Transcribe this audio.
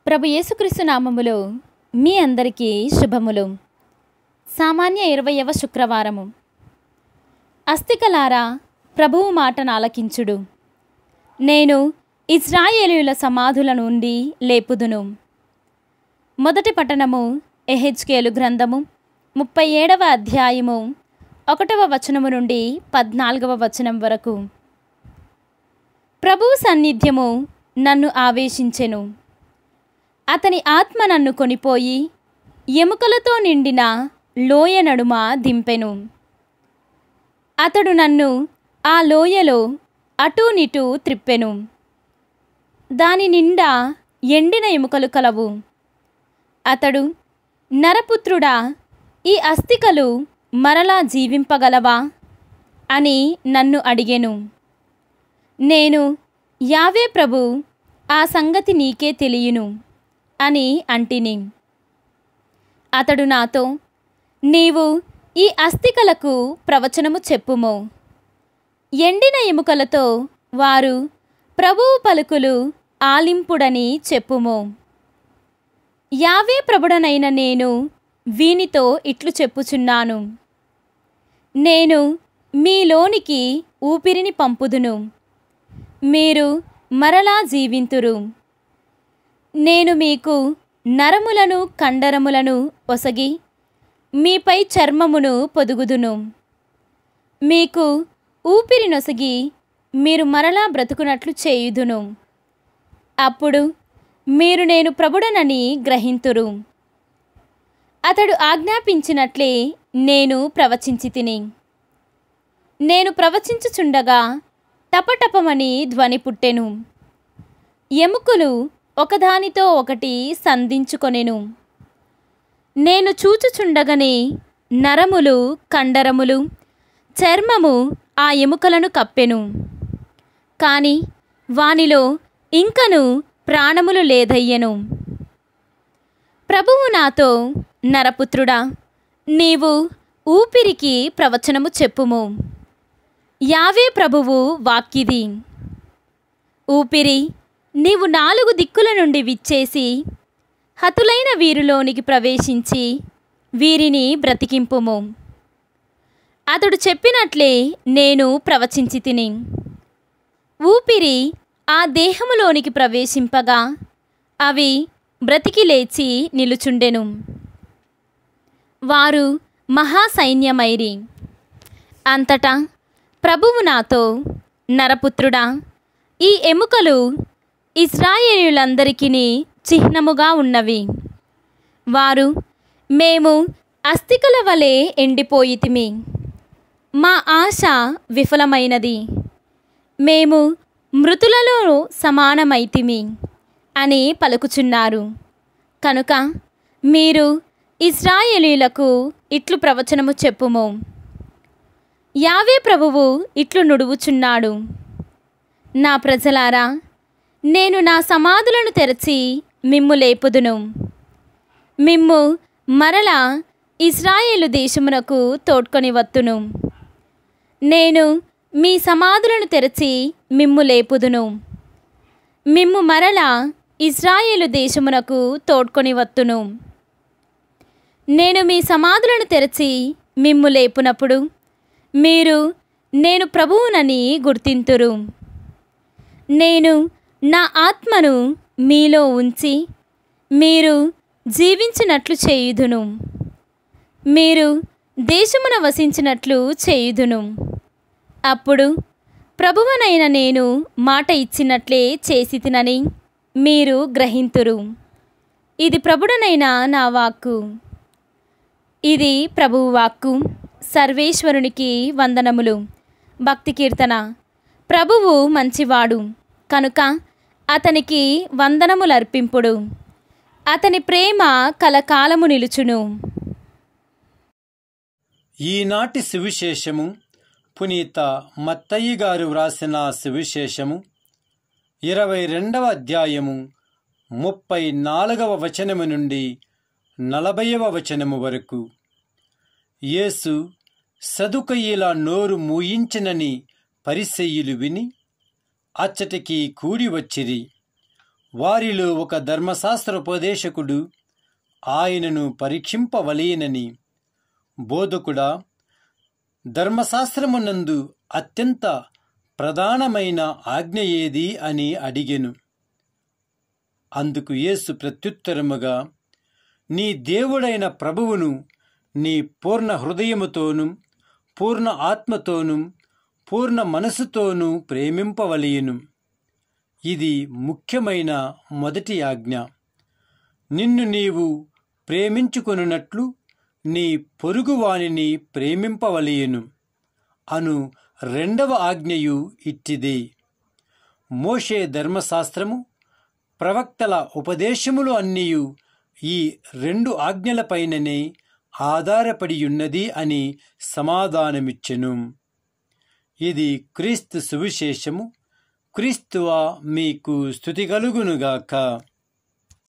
ప్రభు యేసుక్రీస్తు నామములో మీ అందరికీ శుభములు సామాన్య ఇరవయవ శుక్రవారము అస్థికలారా ప్రభువు మాటను ఆలకించుడు నేను ఇజ్రాయేలీయుల సమాధుల నుండి లేపుదును మొదటి పట్టణము ఎహెచ్కేలు గ్రంథము ముప్పై ఏడవ అధ్యాయము ఒకటవ వచనము నుండి పద్నాలుగవ వచనం వరకు ప్రభువు సన్నిధ్యము నన్ను ఆవేశించెను అతని ఆత్మ నన్ను కొనిపోయి ఎముకలతో నిండిన లోయ నడుమ దింపెను అతడు నన్ను ఆ లోయలో అటూనిటూ త్రిప్పెను దాని నిండా ఎండిన ఎముకలు కలవు అతడు నరపుత్రుడా ఈ అస్థికలు మరలా జీవింపగలవా అని నన్ను అడిగెను నేను యావే ప్రభు ఆ సంగతి నీకే తెలియను అని అంటిని అతడు నాతో నీవు ఈ అస్థికలకు ప్రవచనము చెప్పుము ఎండిన ఎముకలతో వారు ప్రభువు పలుకులు ఆలింపుడని చెప్పుము యావే ప్రభుడనైన నేను వీనితో ఇట్లు చెప్పుచున్నాను నేను మీలోనికి ఊపిరిని పంపుదును మీరు మరలా జీవింతురు నేను మీకు నరములను కండరములను ఒసగి మీపై చర్మమును పొదుగుదును మీకు ఊపిరి నొసగి మీరు మరలా బ్రతుకునట్లు చేయుదును అప్పుడు మీరు నేను ప్రభుడనని గ్రహింతురు అతడు ఆజ్ఞాపించినట్లే నేను ప్రవచించి తిని నేను ప్రవచించుచుండగా టపటపమని ధ్వని పుట్టెను ఎముకలు ఒకదానితో ఒకటి సంధించుకొనెను నేను చూచుచుండగనే నరములు కండరములు చర్మము ఆ ఎముకలను కప్పెను కాని వానిలో ఇంకను ప్రాణములు లేదయ్యెను ప్రభువు నాతో నరపుత్రుడా నీవు ఊపిరికి ప్రవచనము చెప్పుము యావే ప్రభువు వాక్కిది ఊపిరి నీవు నాలుగు దిక్కుల నుండి విచ్చేసి హతులైన వీరిలోనికి ప్రవేశించి వీరిని బ్రతికింపుము అతడు చెప్పినట్లే నేను ప్రవచించి తిని ఊపిరి ఆ దేహములోనికి ప్రవేశింపగా అవి బ్రతికి లేచి నిలుచుండెను వారు మహాసైన్యమైరి అంతటా ప్రభువు నాతో నరపుత్రుడా ఈ ఎముకలు ఇస్రాయేలీయులందరికీ చిహ్నముగా ఉన్నవి వారు మేము అస్థికల వలె ఎండిపోయితిమి మా ఆశ విఫలమైనది మేము మృతులలో సమానమైతిమి అని పలుకుచున్నారు కనుక మీరు ఇస్రాయేలీలకు ఇట్లు ప్రవచనము చెప్పుము యావే ప్రభువు ఇట్లు నుడువుచున్నాడు నా ప్రజలారా నేను నా సమాధులను తెరచి మిమ్ము లేపుదును మిమ్ము మరల ఇస్రాయేలు దేశమునకు తోడ్కొని వత్తును నేను మీ సమాధులను తెరచి మిమ్ము లేపుదును మిమ్ము మరల ఇస్రాయేలు దేశమునకు తోడ్కొని వత్తును నేను మీ సమాధులను తెరచి మిమ్ము లేపునప్పుడు మీరు నేను ప్రభువునని గుర్తింతురు నేను నా ఆత్మను మీలో ఉంచి మీరు జీవించినట్లు చేయుదును మీరు దేశమున వసించినట్లు చేయుదును అప్పుడు ప్రభువనైన నేను మాట ఇచ్చినట్లే చేసి తినని మీరు గ్రహింతురు ఇది ప్రభుడనైన నా వాక్కు ఇది ప్రభువు వాక్కు సర్వేశ్వరునికి వందనములు భక్తి కీర్తన ప్రభువు మంచివాడు కనుక అతనికి వందనములర్పింపుడు అతని ప్రేమ కలకాలము నిలుచును ఈనాటి సువిశేషము పునీత మత్తయ్య గారు వ్రాసిన సువిశేషము ఇరవై రెండవ అధ్యాయము ముప్పై నాలుగవ వచనము నుండి నలభైవ వచనము వరకు యేసు సదుకయ్యేలా నోరు మూయించనని పరిసెయ్యులు విని అచ్చటికి కూడి వచ్చిరి వారిలో ఒక ధర్మశాస్త్ర ఉపదేశకుడు ఆయనను పరీక్షింపవలేనని బోధకుడా ధర్మశాస్త్రమునందు అత్యంత ప్రధానమైన ఆజ్ఞ ఏది అని అడిగెను అందుకు యేసు ప్రత్యుత్తరముగా నీ దేవుడైన ప్రభువును నీ పూర్ణ హృదయముతోనూ పూర్ణ ఆత్మతోనూ పూర్ణ మనసుతోనూ ప్రేమింపవలయును ఇది ముఖ్యమైన మొదటి ఆజ్ఞ నిన్ను నీవు ప్రేమించుకొనున్నట్లు నీ పొరుగువానిని ప్రేమింపవలయును అను రెండవ ఆజ్ఞయు ఇట్టిదే మోషే ధర్మశాస్త్రము ప్రవక్తల ఉపదేశములు అన్నీయు ఈ రెండు ఆజ్ఞలపైననే ఆధారపడియున్నది అని సమాధానమిచ్చెను ఇది క్రీస్తు సువిశేషము క్రీస్తువా మీకు స్థుతి కలుగునుగాక